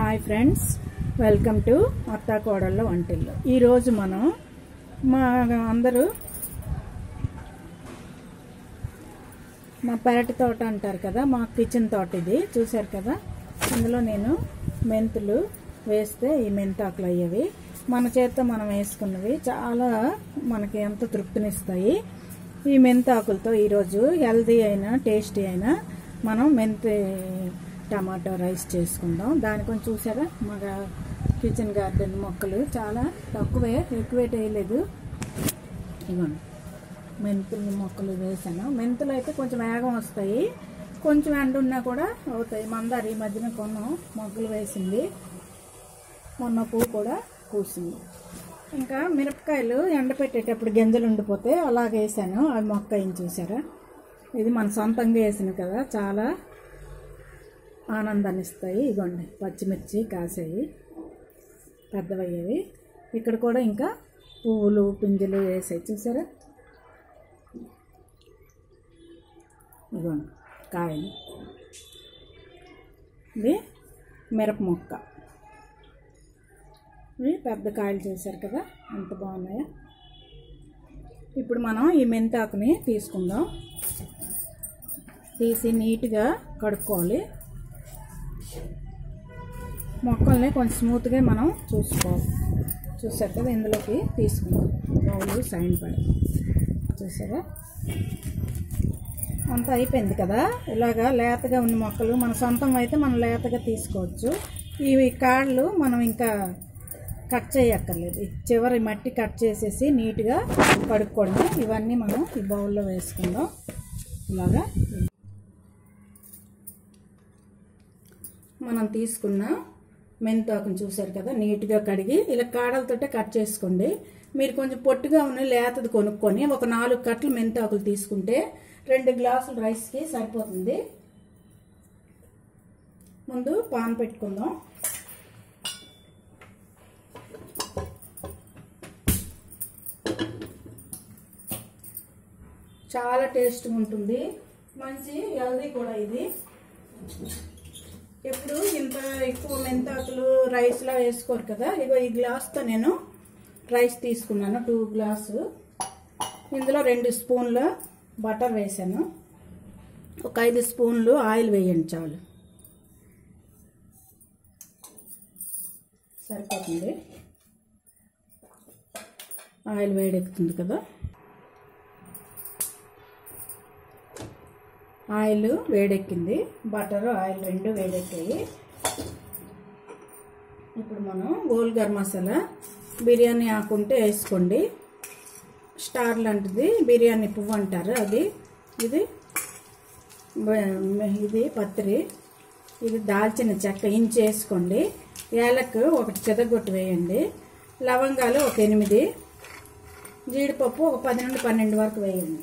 Hi friends welcome to అత్తా కోడళ్ళ వంటిల్లు ఈరోజు మనం మా అందరూ మా పెరటి తోట అంటారు కదా మా కిచెన్ తోట ఇది చూశారు కదా అందులో నేను మెంతులు వేస్తే ఈ మెంతాకులు అయ్యేవి మన చేత్తో మనం వేసుకున్నవి చాలా మనకి ఎంత తృప్తినిస్తాయి ఈ మెంతాకులతో ఈరోజు హెల్దీ అయినా టేస్టీ అయినా మనం మెంతి టమాటో రైస్ చేసుకుందాం దాని కొంచెం చూసారా మా కిచెన్ గార్డెన్ మొక్కలు చాలా తక్కువే ఎక్కువ వేయలేదు ఇవ్వండి మెంతులు మొక్కలు వేసాను మెంతులు అయితే కొంచెం వేగం వస్తాయి కొంచెం ఎండ ఉన్నా కూడా అవుతాయి మందారు ఈ మధ్యన కొన్నాం మొగ్గలు వేసింది మొన్న పువ్వు కూడా పూసింది ఇంకా మిరపకాయలు ఎండపెట్టేటప్పుడు గింజలు ఉండిపోతే అలాగ వేసాను అవి మొక్క ఏం చూసారా ఇది మన సొంతంగా వేసిన కదా చాలా ఆనందాన్ని ఇస్తాయి ఇగోండి పచ్చిమిర్చి కాసాయి పెద్దవయ్యేవి ఇక్కడ కూడా ఇంకా పువ్వులు పింజలు వేసాయి చూసారా ఇగోండి కాయలు ఇది మిరప మొక్క ఇవి పెద్ద కాయలు చేశారు కదా ఎంత బాగున్నాయో ఇప్పుడు మనం ఈ మెంతాకుని తీసుకుందాం తీసి నీట్గా కడుక్కోవాలి మొక్కల్ని కొంచెం స్మూత్గా మనం చూసుకోవాలి చూసారు కదా ఇందులోకి తీసుకుందాం బౌలు సైన్ పడి చూసారా అంతా అయిపోయింది కదా ఇలాగా లేతగా ఉన్న మొక్కలు మన సొంతం అయితే మనం లేతగా తీసుకోవచ్చు ఇవి కాళ్ళు మనం ఇంకా కట్ చేయక్కర్లేదు ఈ చివరి మట్టి కట్ చేసేసి నీట్గా కడుక్కోవడమే ఇవన్నీ మనం ఈ బౌల్లో వేసుకుందాం ఇలాగా మనం తీసుకున్న మెంతాకుని చూసారు కదా నీట్గా కడిగి ఇలా కాడలతోటే కట్ చేసుకోండి మీరు కొంచెం పొట్టుగా ఉన్న లేతది కొనుక్కొని ఒక నాలుగు కట్టలు మెంతాకులు తీసుకుంటే రెండు గ్లాసులు రైస్కి సరిపోతుంది ముందు పాన్ పెట్టుకుందాం చాలా టేస్ట్గా ఉంటుంది మంచి హెల్దీ కూడా ఇది ఎప్పుడు ఇంత ఎక్కువ మెంతాకులు రైస్లో వేసుకోరు కదా ఇగో ఈ గ్లాస్తో నేను రైస్ తీసుకున్నాను టూ గ్లాసు ఇందులో రెండు స్పూన్ల బటర్ వేసాను ఒక ఐదు స్పూన్లు ఆయిల్ వేయండి చాలు సరిపోతుంది ఆయిల్ వేడెక్కుతుంది కదా ఆయిల్ వేడెక్కింది బటర్ ఆయిల్ రెండు వేడెక్కాయి ఇప్పుడు మనం గోల్ గరం మసాలా బిర్యానీ ఆకుంటే వేసుకోండి స్టార్ లాంటిది బిర్యానీ పువ్వు అంటారు అది ఇది ఇది పత్రి ఇది దాల్చిన చెక్క ఇంచి వేసుకోండి ఏలకు ఒకటి చెదగొట్టు వేయండి లవంగాలు ఒక ఎనిమిది జీడిపప్పు ఒక పది నుండి పన్నెండు వరకు వేయండి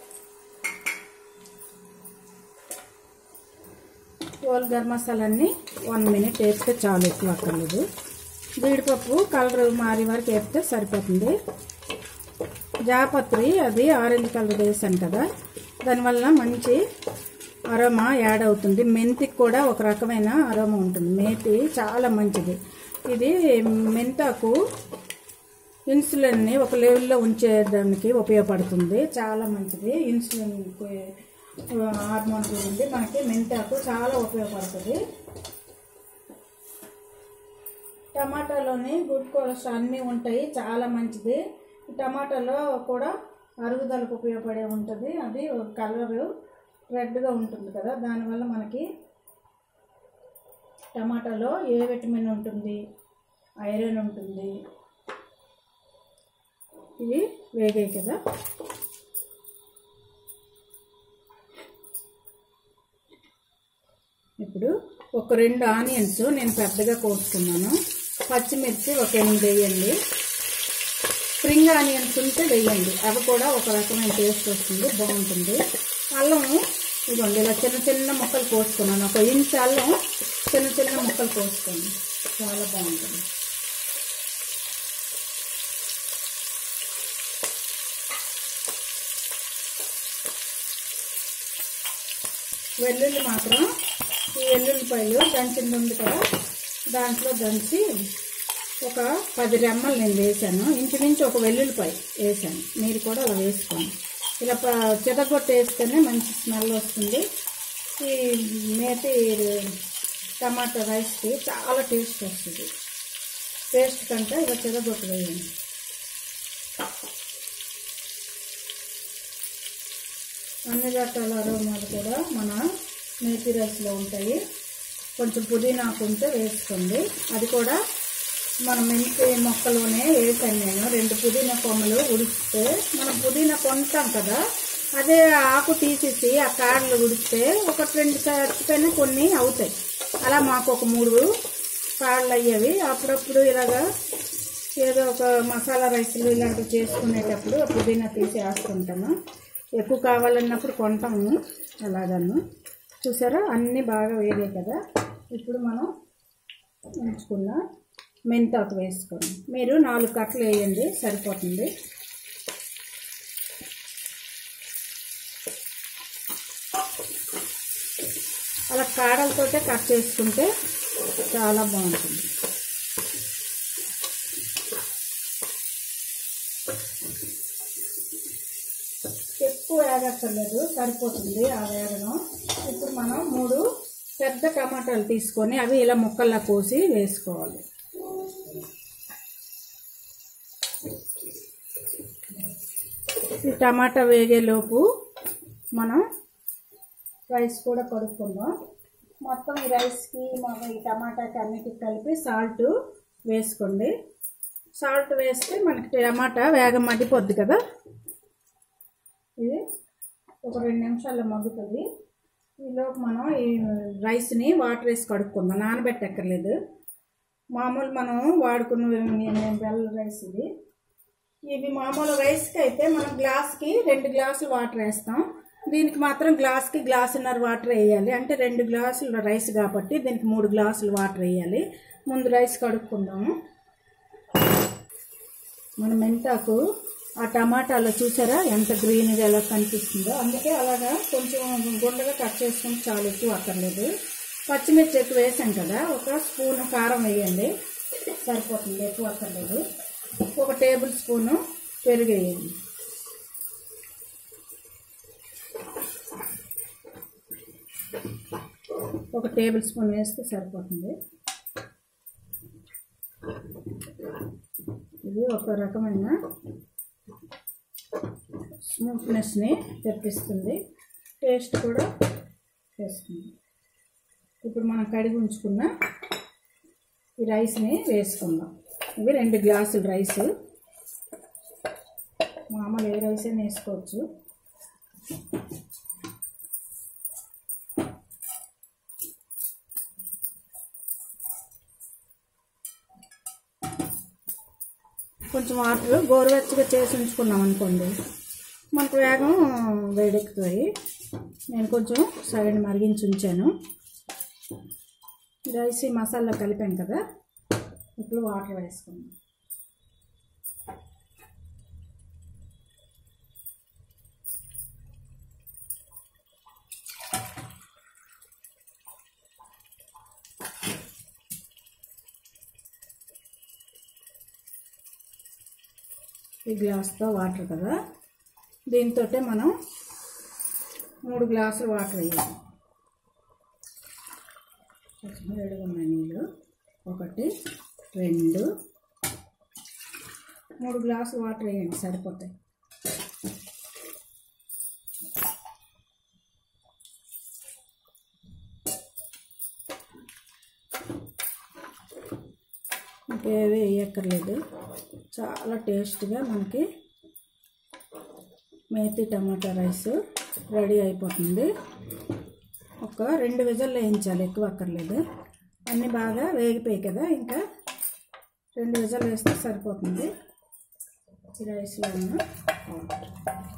హోల్ గరం మసాలాన్ని వన్ మినిట్ వేస్తే చాలు ఎక్కువ అక్కర్లేదు జీడిపప్పు కలర్ మారి వరకు వేస్తే సరిపోతుంది జాపత్రి అది ఆరెంజ్ కలర్ వేసాను కదా దానివల్ల మంచి అరోమా యాడ్ అవుతుంది మెంతికి కూడా ఒక రకమైన అరోమా ఉంటుంది మేతి చాలా మంచిది ఇది మెంతాకు ఇన్సులిన్ని ఒక లెవెల్లో ఉంచేదానికి ఉపయోగపడుతుంది చాలా మంచిది ఇన్సులిన్ హార్మోన్ గురించి మనకి మెంతాకు చాలా ఉపయోగపడుతుంది టమాటాలోని గుడ్ కొలెస్ట్రాల్ అన్నీ ఉంటాయి చాలా మంచిది టమాటాలో కూడా అరుగుదలకు ఉపయోగపడే ఉంటుంది అది కలరు రెడ్గా ఉంటుంది కదా దానివల్ల మనకి టమాటాలో ఏ విటమిన్ ఉంటుంది ఐరన్ ఉంటుంది ఇవి వేగాయి కదా ఇప్పుడు ఒక రెండు ఆనియన్స్ నేను పెద్దగా కోసుకున్నాను పచ్చిమిర్చి ఒక ఎనిమిది వేయండి స్ప్రింగ్ ఆనియన్స్ ఉంటే వేయండి అవి కూడా ఒక రకమైన టేస్ట్ వస్తుంది బాగుంటుంది అల్లం ఇదిగోండి ఇలా చిన్న చిన్న ముక్కలు కోసుకున్నాను ఒక ఇంచ్ అల్లం చిన్న చిన్న ముక్కలు కోసుకోండి చాలా బాగుంటుంది వెల్లుల్లి మాత్రం ఈ వెల్లుల్లిపాయలు దంచింది ఉంది కదా దాంట్లో దంచి ఒక పది రెమ్మలు నేను వేసాను ఇంచుమించు ఒక వెల్లుల్లిపాయ వేసాను మీరు కూడా అలా వేసుకోండి ఇలా ప చితగొట్టు వేస్తేనే మంచి స్మెల్ వస్తుంది ఈ మేతి టమాటా రైస్కి చాలా టేస్ట్ వస్తుంది టేస్ట్ కంటే ఇలా చితగొట్టు వేయండి అన్ని రకాల అరోమాలు కూడా మన మేతి రైస్లో ఉంటాయి కొంచెం పుదీనాకు ఉంటే వేసుకోండి అది కూడా మన మెంతి మొక్కలోనే వేసాను నేను రెండు పుదీనా కొమ్మలు ఉడిస్తే మనం పుదీనా కొంటాం కదా అదే ఆకు తీసేసి ఆ కాడలు ఉడిస్తే ఒక రెండు చచ్చిపోయినా కొన్ని అవుతాయి అలా మాకు ఒక మూడు కాళ్ళు అయ్యేవి అప్పుడప్పుడు ఇలాగా ఏదో ఒక మసాలా రైస్లు ఇలాంటివి చేసుకునేటప్పుడు పుదీనా తీసి వేసుకుంటాను ఎక్కువ కావాలన్నప్పుడు కొంటాము అలాగను చూసారా అన్నీ బాగా వేగాయి కదా ఇప్పుడు మనం ఉంచుకున్న మెంతాకు వేసుకోండి మీరు నాలుగు కట్టలు వేయండి సరిపోతుంది అలా కాడలతోటే కట్ చేసుకుంటే చాలా బాగుంటుంది ఎక్కువ వేగక్కర్లేదు సరిపోతుంది ఆ వేగనం ఇప్పుడు మనం మూడు పెద్ద టమాటాలు తీసుకొని అవి ఇలా ముక్కల్లా కోసి వేసుకోవాలి ఈ టమాటా వేగేలోపు మనం రైస్ కూడా కడుక్కుందాం మొత్తం ఈ రైస్కి మన ఈ టమాటాకి అన్నిటికి కలిపి సాల్ట్ వేసుకోండి సాల్ట్ వేస్తే మనకి టమాటా వేగం మగ్గిపోద్ది కదా ఇది ఒక రెండు నిమిషాల్లో మగ్గుతుంది ఈలోపు మనం ఈ రైస్ని వాటర్ వేసి కడుక్కుందాం నానబెట్టక్కర్లేదు మామూలు మనం వాడుకున్న బెల్ల రైస్ ఇది ఇది మామూలు రైస్కి అయితే మనం గ్లాస్కి రెండు గ్లాసులు వాటర్ వేస్తాం దీనికి మాత్రం గ్లాస్కి గ్లాసున్నర వాటర్ వేయాలి అంటే రెండు గ్లాసులు రైస్ కాబట్టి దీనికి మూడు గ్లాసులు వాటర్ వేయాలి ముందు రైస్ కడుక్కుందాము మన మెంతాకు ఆ టమాటాలో చూసారా ఎంత గ్రీన్గా ఎలా కనిపిస్తుందో అందుకే అలాగా కొంచెం గుండగా కట్ చేసుకుంటే చాలా ఎక్కువ అక్కర్లేదు పచ్చిమిర్చి ఎక్కువ వేసాం కదా ఒక స్పూన్ కారం వేయండి సరిపోతుంది ఎక్కువ అక్కర్లేదు ఒక టేబుల్ స్పూను పెరుగు వేయండి ఒక టేబుల్ స్పూన్ వేస్తే సరిపోతుంది ఇది ఒక రకమైన స్మూత్నెస్ని తెప్పిస్తుంది టేస్ట్ కూడా చేస్తుంది ఇప్పుడు మనం కడిగి ఉంచుకున్న ఈ రైస్ని వేసుకుందాం ఇవి రెండు గ్లాసులు రైస్ మామూలు ఏ రైస్ అయినా వేసుకోవచ్చు కొంచెం వాటర్ గోరువెచ్చగా చేసి ఉంచుకున్నాం అనుకోండి మనకు వేగం వేడెక్కుతాయి నేను కొంచెం సైడ్ మరిగించి ఉంచాను రైస్ ఈ మసాలా కలిపాం కదా ఇప్పుడు వాటర్ వేసుకుందాం ఈ గ్లాస్తో వాటర్ కదా దీంతో మనం మూడు గ్లాసులు వాటర్ వేయాలి కొంచెం వేడిగా ఉన్నాయి నీళ్ళు ఒకటి రెండు మూడు గ్లాసులు వాటర్ వేయండి సరిపోతాయి ఇంకేవి వేయక్కర్లేదు చాలా టేస్ట్గా మనకి మేతి టమాటా రైస్ రెడీ అయిపోతుంది ఒక రెండు విజల్లో వేయించాలి ఎక్కువ అక్కర్లేదు అన్నీ బాగా వేగిపోయాయి కదా ఇంకా రెండు విజలు వేస్తే సరిపోతుంది ఈ రైస్లో ఉన్న వాటర్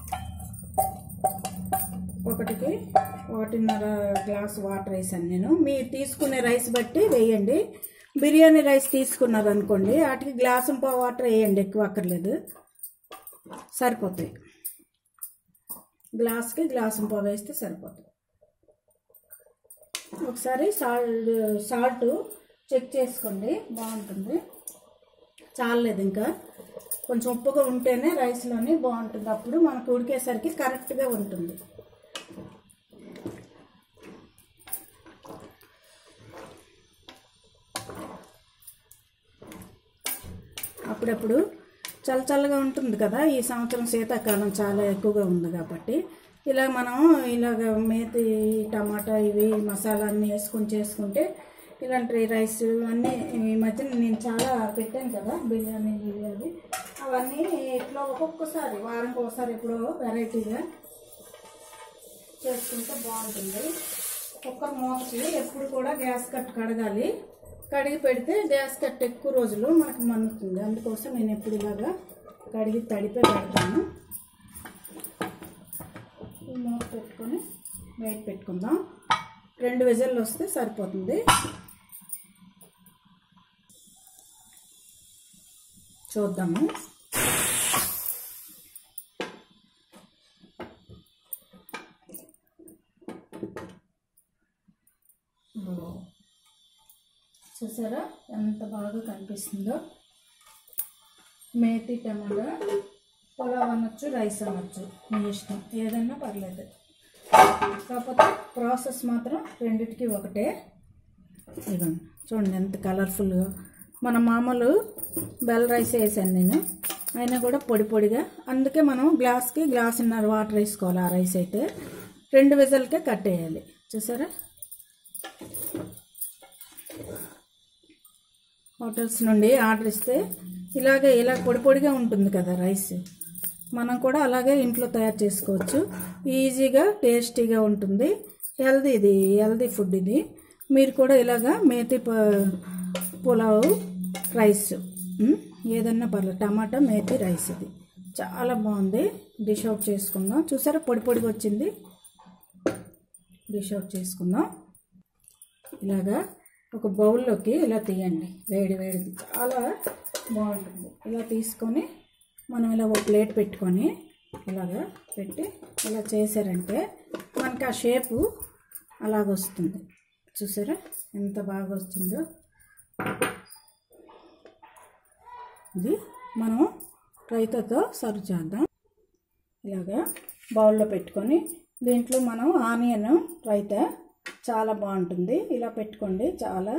ఒకటికి ఒకటిన్నర గ్లాస్ వాటర్ వేసాను నేను మీరు తీసుకునే రైస్ బట్టి వేయండి బిర్యానీ రైస్ తీసుకున్నారు అనుకోండి వాటికి గ్లాసు పా వాటర్ వేయండి ఎక్కువ అక్కర్లేదు సరిపోతాయి గ్లాస్కి గ్లాసు పా వేస్తే సరిపోతుంది ఒకసారి సాల్ట్ సాల్ట్ చెక్ చేసుకోండి బాగుంటుంది చాలలేదు ఇంకా కొంచెం ఉప్పుగా ఉంటేనే రైస్లోని బాగుంటుంది అప్పుడు మనకు ఉడికేసరికి కరెక్ట్గా ఉంటుంది అప్పుడప్పుడు చల్ల చల్లగా ఉంటుంది కదా ఈ సంవత్సరం శీతాకాలం చాలా ఎక్కువగా ఉంది కాబట్టి ఇలా మనం ఇలాగ మేతి టమాటా ఇవి మసాలా అన్నీ వేసుకొని చేసుకుంటే ఇలాంటి రైస్ అన్నీ ఈ మధ్యన నేను చాలా పెట్టాను కదా బిర్యానీ బిర్యానీ అవన్నీ ఇట్లా ఒక్కొక్కసారి వారానికి ఒకసారి ఎప్పుడో వెరైటీగా చేసుకుంటే బాగుంటుంది కుక్కర్ మూతకి ఎప్పుడు కూడా గ్యాస్ కట్ కడగాలి కడిగి పెడితే గ్యాస్ కట్ ఎక్కువ రోజులు మనకు మన్నుతుంది అందుకోసం నేను ఎప్పుడు ఇలాగా కడిగి తడిపే పెడతాను ఈ మూత పెట్టుకొని బయట పెట్టుకుందాం రెండు విజల్లు వస్తే సరిపోతుంది చూద్దాము ఓ. చూసారా ఎంత బాగా కనిపిస్తుందో మేతి టమాటా పులావ్ అనొచ్చు రైస్ అనొచ్చు మీ ఇష్టం ఏదైనా పర్లేదు కాకపోతే ప్రాసెస్ మాత్రం రెండిటికి ఒకటే ఇదిగోండి చూడండి ఎంత కలర్ఫుల్గా మన మామూలు బెల్ రైస్ వేసాను నేను అయినా కూడా పొడి పొడిగా అందుకే మనం గ్లాస్కి గ్లాసున్నర వాటర్ వేసుకోవాలి ఆ రైస్ అయితే రెండు విజల్కే కట్టేయాలి చూసారా హోటల్స్ నుండి ఆర్డర్ ఇస్తే ఇలాగే ఇలా పొడి పొడిగా ఉంటుంది కదా రైస్ మనం కూడా అలాగే ఇంట్లో తయారు చేసుకోవచ్చు ఈజీగా టేస్టీగా ఉంటుంది హెల్దీ ఇది హెల్దీ ఫుడ్ ఇది మీరు కూడా ఇలాగా మేతి ప- పులావ్ రైస్ ఉమ్, ఏదన్నా పర్లేదు టమాటా మేతి రైస్ ఇది చాలా బాగుంది డిష్ అవుట్ చేసుకుందాం చూసారా పొడి పొడిగా వచ్చింది డిష్ అవుట్ చేసుకుందాం ఇలాగా ఒక బౌల్లోకి ఇలా తీయండి వేడి వేడిది చాలా బాగుంటుంది ఇలా తీసుకొని మనం ఇలా ఒక ప్లేట్ పెట్టుకొని ఇలాగా పెట్టి ఇలా చేశారంటే మనకి ఆ షేపు అలాగ వస్తుంది చూసారా ఎంత బాగా వచ్చిందో ఇది మనం రైతాతో సర్వ్ చేద్దాం ఇలాగా బౌల్లో పెట్టుకొని దీంట్లో మనం ఆనియన్ రైతా చాలా బాగుంటుంది ఇలా పెట్టుకోండి చాలా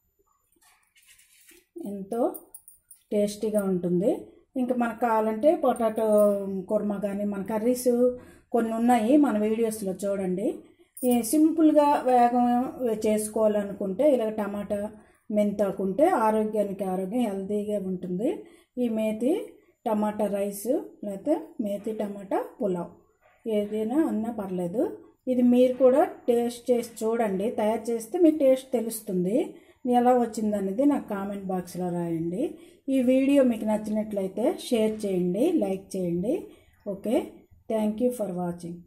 ఎంతో టేస్టీగా ఉంటుంది ఇంకా మనకు కావాలంటే పొటాటో కుర్మా కానీ మన కర్రీస్ కొన్ని ఉన్నాయి మన వీడియోస్లో చూడండి ఈ సింపుల్గా వేగం చేసుకోవాలనుకుంటే ఇలా టమాటా మెంతాకుంటే ఆరోగ్యానికి ఆరోగ్యం హెల్తీగా ఉంటుంది ఈ మేతి టమాటా రైస్ లేకపోతే మేతి టమాటా పులావ్ ఏదైనా అన్నా పర్లేదు ఇది మీరు కూడా టేస్ట్ చేసి చూడండి తయారు చేస్తే మీకు టేస్ట్ తెలుస్తుంది ఎలా వచ్చిందనేది నాకు కామెంట్ బాక్స్లో రాయండి ఈ వీడియో మీకు నచ్చినట్లయితే షేర్ చేయండి లైక్ చేయండి okay thank you for watching